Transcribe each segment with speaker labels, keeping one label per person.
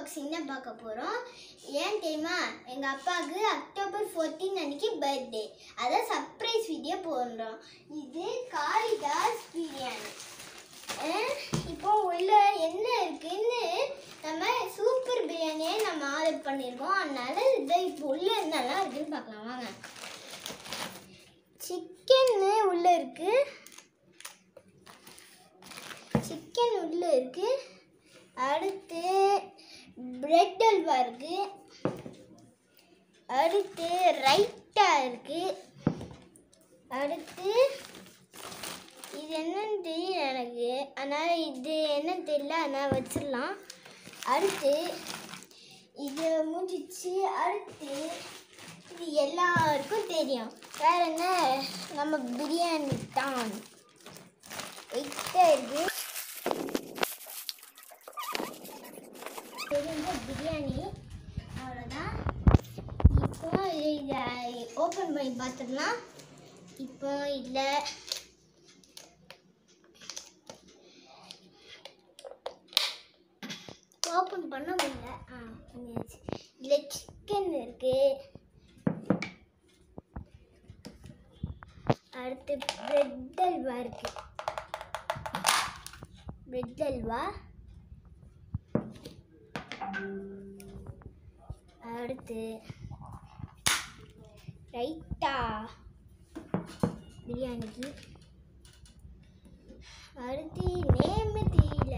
Speaker 1: Unboxing தான் பார்க்க போகிறோம் ஏன் தெரியுமா எங்கள் அப்பாவுக்கு அக்டோபர் 14 அன்னைக்கு பர்த்டே அதான் சர்ப்ரைஸ் வீடியோ போடுறோம் இது காளிதாஸ் பிரியாணி அஹ் இப்போ உள்ள என்ன இருக்குன்னு நம்ம சூப்பர் பிரியாணியை நம்ம ஆர்டர் பண்ணியிருக்கோம் அதனால இதை இப்போ உள்ள என்னெல்லாம் இருக்குன்னு பார்க்கலாம் வாங்க சிக்கன்னு உள்ள இருக்கு சிக்கன் உள்ள இருக்கு அடுத்து பிரெட் அல்வா இருக்கு அடுத்து ரைட்டா இருக்கு அடுத்து இது என்னன்னு தெரியல எனக்கு அதனால் இது என்னன்னு தெரியல அதனால் வச்சிடலாம் அடுத்து இது முடிஞ்சிச்சு அடுத்து இது எல்லாருக்கும் தெரியும் வேற என்ன நம்ம பிரியாணி தான் எக்ஸ்ட்ரா இருக்கு தெரிஞ்ச பிரியாணி அவ்வளோதான் இப்போ இதை ஓப்பன் பண்ணி பார்த்துடலாம் இப்போ இதில் ஓப்பன் பண்ண முடியல ஆ பண்ணியாச்சு இதில் சிக்கன் இருக்கு அடுத்து பிரெட் அல்வா இருக்கு பிரெட் அல்வா அடுத்து ரைட்டா பிரியாணிக்கு அடுத்து நேமே தெரியல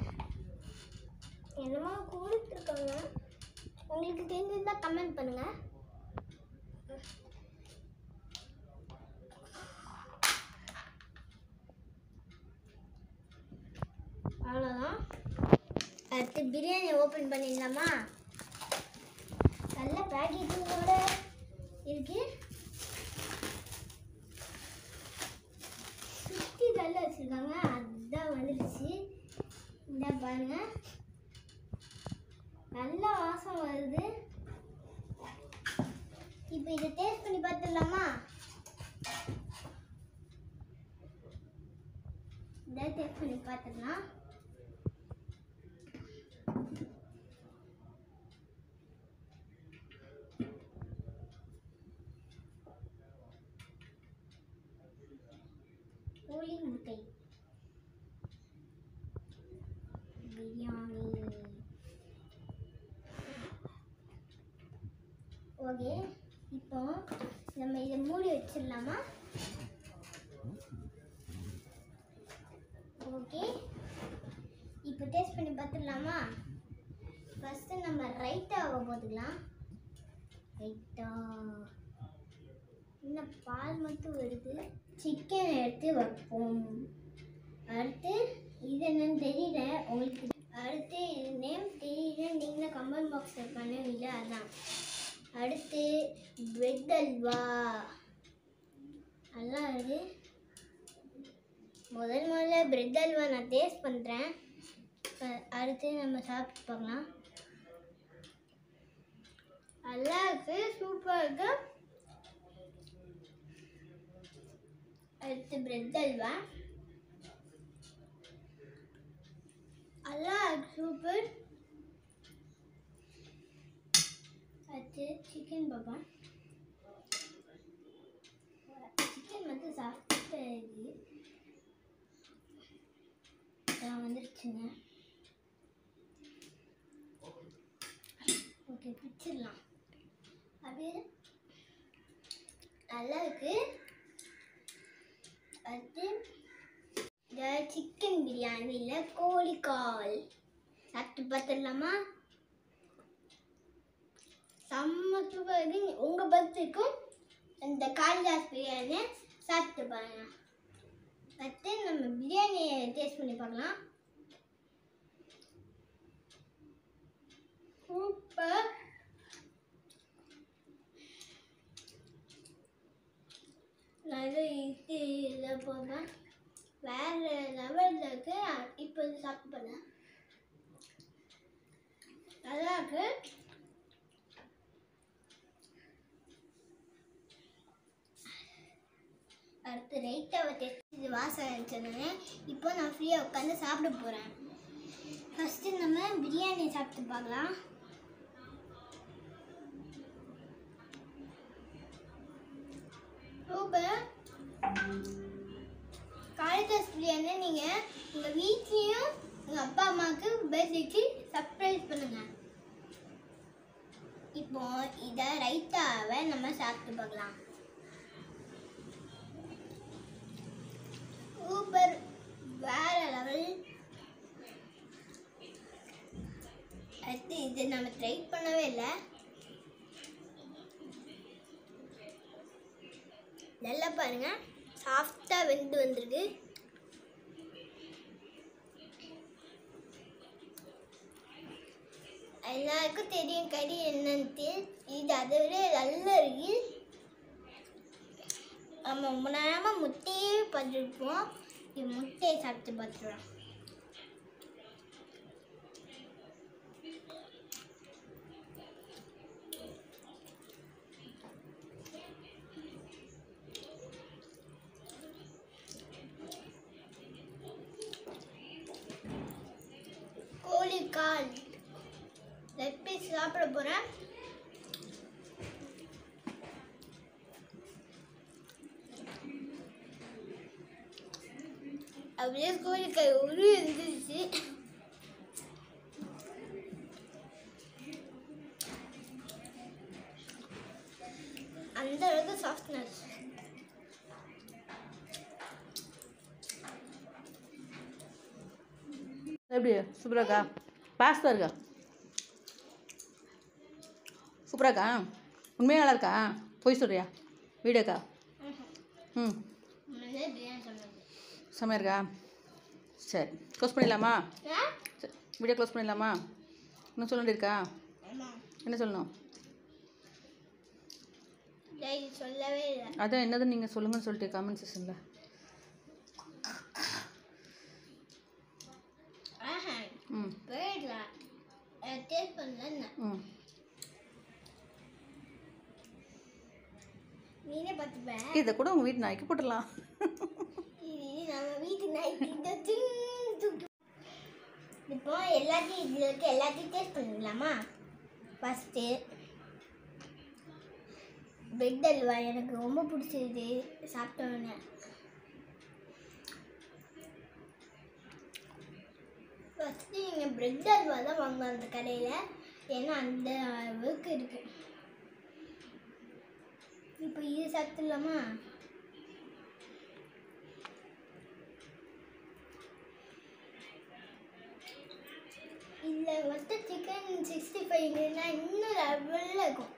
Speaker 1: என்னமோ கொடுத்துருக்காங்க உங்களுக்கு தெரிஞ்சிருந்தா கமெண்ட் பண்ணுங்க அவ்வளோதான் அடுத்து பிரியாணி ஓப்பன் பண்ணிடலாமா நல்ல பேக்கேஜிங்கோட இருக்கு சுற்றி தள்ள வச்சுருக்காங்க அதுதான் வந்துடுச்சு இந்த பாருங்க நல்ல வாசம் வருது இப்போ இதை டேஸ்ட் பண்ணி பார்த்துடலாமா இதை டேஸ்ட் பண்ணி பார்த்துடலாம் கோழி முட்டை பிரியாணி ஓகே இப்போ நம்ம இதை மூடி வச்சிடலாமா ஓகே இப்போ டேஸ்ட் பண்ணி பார்த்துடலாமா ஃபஸ்ட்டு நம்ம ரைட்டாவை போட்டுக்கலாம் ரைட்டா இன்னும் பால் மட்டும் வருது சிக்கன் எடுத்து வைப்போம் அடுத்து இது என்னன்னு தெரியல உங்களுக்கு அடுத்து இது நேம் தெரியல நீங்களும் கமெண்ட் பாக்ஸில் பண்ணுவீங்க அதான் அடுத்து பிரெட் அல்வா நல்லா இருக்கு முதல் முதல்ல பிரெட் அல்வா நான் டேஸ்ட் பண்ணுறேன் அடுத்து நம்ம சாப்பிட்டு பார்க்கலாம் நல்லா இருக்கு சூப்பராக இருக்கு அடுத்து பிரெட் அல்வா நல்லா சூப்பர் அடுத்து சிக்கன் பாப்பா சிக்கன் வந்து சாப்பிட்டு இருக்கு அதான் வந்துருச்சுங்க ஓகே பிச்சிடலாம் அப்படியே நல்லா இருக்கு அடுத்து இந்த சிக்கன் பிரியாணியில் கோழிக்கால் சாப்பிட்டு பார்த்துடலாமா செம்ம சூப்பர் இருக்கு உங்கள் பர்த்டேக்கும் இந்த காளிதாஸ் பிரியாணி சாப்பிட்டு பாருங்க அடுத்து நம்ம பிரியாணியை டேஸ்ட் பண்ணி பார்க்கலாம் சூப்பர் நிறைய இது இதில் போவேன் வேறு லெவலில் இருக்கு இப்போ இது சாப்பிட்டு பண்ணேன் நல்லா இருக்கு அடுத்து ரைட்டாவை டெஸ்ட் இது வாசம் இருந்துச்சுன்னு இப்போ நான் ஃப்ரீயாக உட்காந்து சாப்பிட போகிறேன் ஃபஸ்ட்டு நம்ம பிரியாணி சாப்பிட்டு பார்க்கலாம் சூப்பர் காளிதாஸ் பிரியாணி நீங்கள் உங்கள் வீட்லேயும் உங்கள் அப்பா அம்மாவுக்கு பர்த்டேக்கு சர்ப்ரைஸ் பண்ணுங்க இப்போ இதை ரைத்தாவை நம்ம சாப்பிட்டு பார்க்கலாம் சூப்பர் வேற லெவல் அடுத்து இது நம்ம ட்ரை பண்ணவே இல்லை நல்லா பாருங்க சாஃப்டாக வெந்து வந்திருக்கு எல்லாருக்கும் தெரியும் கறி என்னன்ட்டு இது அதை விட நல்லா இருக்கு நம்ம ரொம்ப நேரமாக முட்டையே பார்த்துருப்போம் இது முட்டையை சாப்பிட்டு பார்த்துருவோம் கோழிக்கால் லெக் பீஸ் சாப்பிட போகிறேன் அப்படியே கோழிக்காய் உரு இருந்துச்சு அந்த அளவுக்கு சாஃப்ட்னஸ்
Speaker 2: எப்படி சூப்பராக இருக்கா பாஸ்தா இருக்கா சூப்பராக இருக்கா உண்மையாக நல்லா இருக்கா பொய் சொல்கிறியா வீடியோக்கா ம்
Speaker 1: முன்னாடியே பிரியாணி சொன்னது
Speaker 2: செம்மையா இருக்கா சரி க்ளோஸ் பண்ணிடலாமா
Speaker 1: ஆ?
Speaker 2: சரி வீடியோ க்ளோஸ் பண்ணிடலாமா இன்னும் சொல்ல வேண்டியிருக்கா
Speaker 1: ஆமா
Speaker 2: என்ன சொல்லணும்
Speaker 1: டேய் சொல்லவே இல்லை
Speaker 2: அதான் என்னதுன்னு நீங்கள் சொல்லுங்கன்னு சொல்லிட்டு கமெண்ட் செக்ஷனில்
Speaker 1: ஆஹா
Speaker 2: ம்
Speaker 1: போயிடல டேஸ்ட் பண்ணல
Speaker 2: ம்
Speaker 1: நீனே பார்த்துப்பேன்
Speaker 2: இதை கூட உங்கள் வீட்டு நாய்க்கு போட்டுடலாம்
Speaker 1: இது நம்ம வீட்டு நாய்க்கு இதை தூக்கி- தூக்கி இப்போ எல்லாத்தையும் இதில் இருக்க எல்லாத்தையும் டேஸ்ட் பண்ணிடலாமா ஃபஸ்ட்டு பிரெட் அல்வா எனக்கு ரொம்ப பிடிச்சது சாப்பிட்டோன்னே ஃபஸ்ட்டு நீங்கள் பிரெட் அல்வா தான் வாங்கணும் அந்த கடையில் ஏன்னா அந்த அளவுக்கு இருக்கு இப்போ இது சாப்பிட்டுலாமா இதில் வந்து சிக்கன் சிக்ஸ்டி ஃபைவ்னா இன்னும் லெவலில் இருக்கும்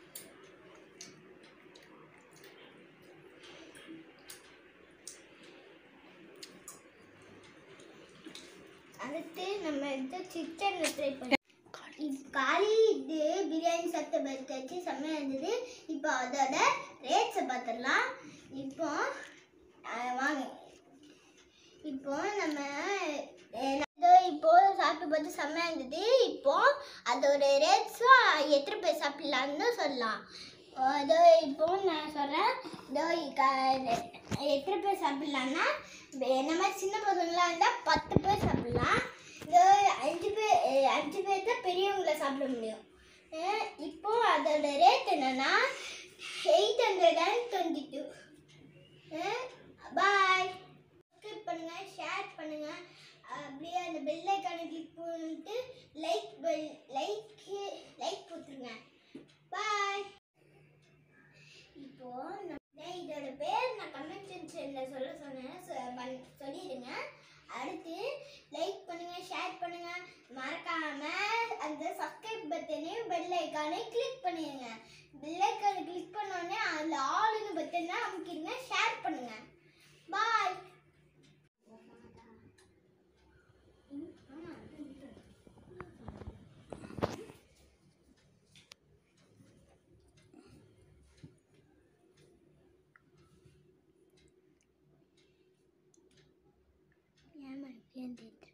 Speaker 1: அடுத்து நம்ம இது சிக்கன் ட்ரை பண்ணி காலி இது பிரியாணி சாப்பிட்ட பர்த் வச்சு செம்மையாக இருந்தது இப்போ அதோட ரேட்ஸை பார்த்துடலாம் இப்போ அஹ், வாங்க இப்போ நம்ம அஹ், இதோ இப்போ சாப்பிட்டு பார்த்து செம்மையாக இருந்தது இப்போ அதோட ரேட்ஸும் எத்தனை பேர் சாப்பிடலான்னு சொல்லலாம் அதோ இப்போ நான் சொல்கிறேன் இதோ க- எத்தனை பேர் சாப்பிடலான்னா என்ன மாதிரி சின்ன பசங்களாம் இருந்தால் பத்து பேர் சாப்பிடலாம் இதோ அஞ்சு பேர் அஹ், அஞ்சு பேர் தான் பெரியவங்கள சாப்பிட முடியும் அஹ், இப்போ அதோட ரேட் என்னன்னா eight hundred and twenty two bye subscribe பண்ணுங்க ஷேர் பண்ணுங்க அப்படியே அந்த பெல் ஐக்கானை கிளிக் பண்ணிட்டு லைக் பெல் லைக் லைக் கொடுத்துருங்க பாய் இப்போ நம்ம இதோட பேர் நான் கமெண்ட் செக்ஷனில் சொல்ல சொன்னேன் சொ- பண்- சொல்லிடுங்க அடுத்து லைக் பண்ணுங்க ஷேர் பண்ணுங்க மறக்காம அந்த சப்ஸ்கிரைப் பட்டனையும் பெல் ஐக்கானையும் கிளிக் பண்ணிடுங்க பெல் ஐக்கானை கிளிக் பண்ணோடனே அதில் ஆளுன்னு பட்டனை அமுக்கிடுங்க ஷேர் பண்ணுங்க பாய் ஏமா இப்படி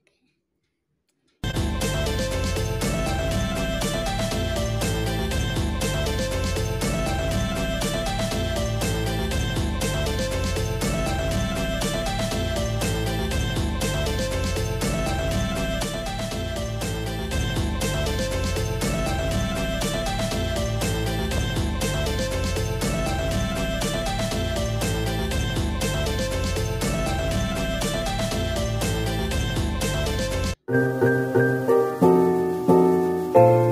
Speaker 1: பாய்